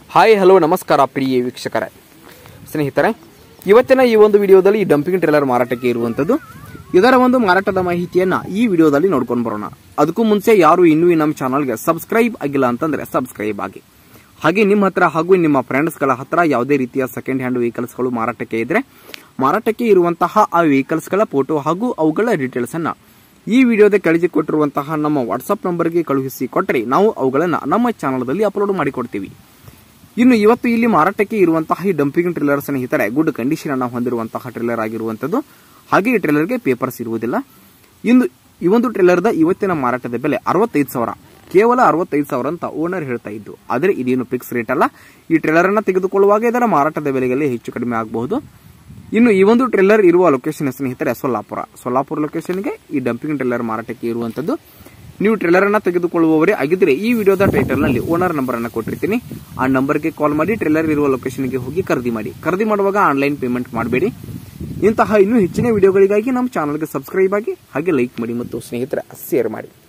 hi hello ನಮಸ್ಕಾರ ಪ್ರಿಯ ವೀಕ್ಷಕರೇ ಸ್ನೇಹಿತರೆ ಇವತ್ತಿನ ಈ ಒಂದು ವಿಡಿಯೋದಲ್ಲಿ ಈ ಡಂಪಿಂಗ್ ಟ್ರೇಲರ್ ಮಾರಾಟಕ್ಕೆ ಇರುವಂತದ್ದು ಇದರ ಒಂದು ಮಾರಾಟದ ಮಾಹಿತಿಯನ್ನ ಈ ವಿಡಿಯೋದಲ್ಲಿ ನೋಡ್ಕೊಂಡು ಬರೋಣ ಅದಕ್ಕೂ ಮುಂಚೆ ಯಾರು ಇನ್ನೂ ಈ ನಮ್ಮ ಚಾನಲ್ಗೆ ಸಬ್ಸ್ಕ್ರೈಬ್ ಆಗಿಲ್ಲ ಅಂತಂದ್ರೆ ಸಬ್ಸ್ಕ್ರೈಬ್ ಆಗಿ ಹಾಗೆ ನಿಮ್ಮ ಹತ್ರ ಹಾಗೂ ನಿಮ್ಮ ಫ್ರೆಂಡ್ಸ್ಗಳ ಹತ್ರ ಯಾವುದೇ ರೀತಿಯ ಸೆಕೆಂಡ್ ಹ್ಯಾಂಡ್ ವೆಹಿಕಲ್ಸ್ಗಳು ಮಾರಾಟಕ್ಕೆ ಇದ್ರೆ ಮಾರಾಟಕ್ಕೆ ಇರುವಂತಹ ಆ ವೆಹಿಕಲ್ಸ್ಗಳ ಫೋಟೋ ಹಾಗೂ ಅವುಗಳ ಡೀಟೇಲ್ಸ್ ಅನ್ನ ಈ ವಿಡಿಯೋದ ಕೆಳಗೆ ಕೊಟ್ಟಿರುವಂತಹ ನಮ್ಮ ವಾಟ್ಸ್ಆಪ್ ನಂಬರ್ಗೆ ಕಳುಹಿಸಿ ಕೊಟ್ಟರೆ ನಾವು ಅವುಗಳನ್ನು ನಮ್ಮ ಚಾನಲ್ದಲ್ಲಿ ಅಪ್ಲೋಡ್ ಮಾಡಿಕೊಡ್ತೀವಿ ಇನ್ನು ಇವತ್ತು ಇಲ್ಲಿ ಮಾರಾಟಕ್ಕೆ ಇರುವಂತಹ ಈ ಡಂಪಿಂಗ್ ಟ್ರೇಲರ್ ಸ್ನೇಹಿತರೆ ಗುಡ್ ಕಂಡೀಷನ್ ಅನ್ನ ಹೊಂದಿರುವಂತಹ ಟ್ರೇಲರ್ ಆಗಿರುವಂತದ್ದು ಹಾಗೆ ಈ ಟ್ರೇಲರ್ಗೆ ಪೇಪರ್ಸ್ ಇರುವುದಿಲ್ಲ ಇನ್ನು ಈ ಒಂದು ಟ್ರೇಲರ್ದ ಇವತ್ತಿನ ಮಾರಾಟದ ಬೆಲೆ ಅರವತ್ತೈದು ಸಾವಿರ ಕೇವಲ ಅರವತ್ತೈದು ಸಾವಿರ ಅಂತ ಓನರ್ ಹೇಳ್ತಾ ಇದ್ದು ಆದರೆ ಇದೇನು ಫಿಕ್ಸ್ ರೇಟ್ ಅಲ್ಲ ಈ ಟ್ರೇಲರ್ ಅನ್ನ ತೆಗೆದುಕೊಳ್ಳುವಾಗ ಇದರ ಮಾರಾಟದ ಬೆಲೆಯಲ್ಲಿ ಹೆಚ್ಚು ಕಡಿಮೆ ಆಗಬಹುದು ಇನ್ನು ಈ ಒಂದು ಟ್ರೇಲರ್ ಇರುವ ಲೊಕೇಶನ್ ಸ್ನೇಹಿತರೆ ಸೊಲ್ಲಾಪುರ ಸೊಲ್ಲಾಪುರ ಲೊಕೇಶನ್ಗೆ ಈ ಡಂಪಿಂಗ್ ಟ್ರೇಲರ್ ಮಾರಾಟಕ್ಕೆ ಇರುವಂತದ್ದು ನೀವು ಟ್ರೇಲರ್ ಅನ್ನ ತೆಗೆದುಕೊಳ್ಳುವವರೇ ಆಗಿದ್ರೆ ಈ ವಿಡಿಯೋದ ಟೈಟಲ್ ನಲ್ಲಿ ಓನರ್ ನಂಬರ್ ಅನ್ನ ಕೊಟ್ಟಿರ್ತೀನಿ ಆ ನಂಬರ್ಗೆ ಕಾಲ್ ಮಾಡಿ ಟ್ರೇಲರ್ ಇರುವ ಲೊಕೇಶನ್ಗೆ ಹೋಗಿ ಖರೀದಿ ಮಾಡಿ ಖರೀದಿ ಮಾಡುವಾಗ ಆನ್ಲೈನ್ ಪೇಮೆಂಟ್ ಮಾಡಬೇಡಿ ಇಂತಹ ಇನ್ನೂ ಹೆಚ್ಚಿನ ವಿಡಿಯೋಗಳಿಗಾಗಿ ನಮ್ಮ ಚಾನಲ್ಗೆ ಸಬ್ಸ್ಕ್ರೈಬ್ ಆಗಿ ಹಾಗೆ ಲೈಕ್ ಮಾಡಿ ಮತ್ತು ಸ್ನೇಹಿತರ ಶೇರ್ ಮಾಡಿ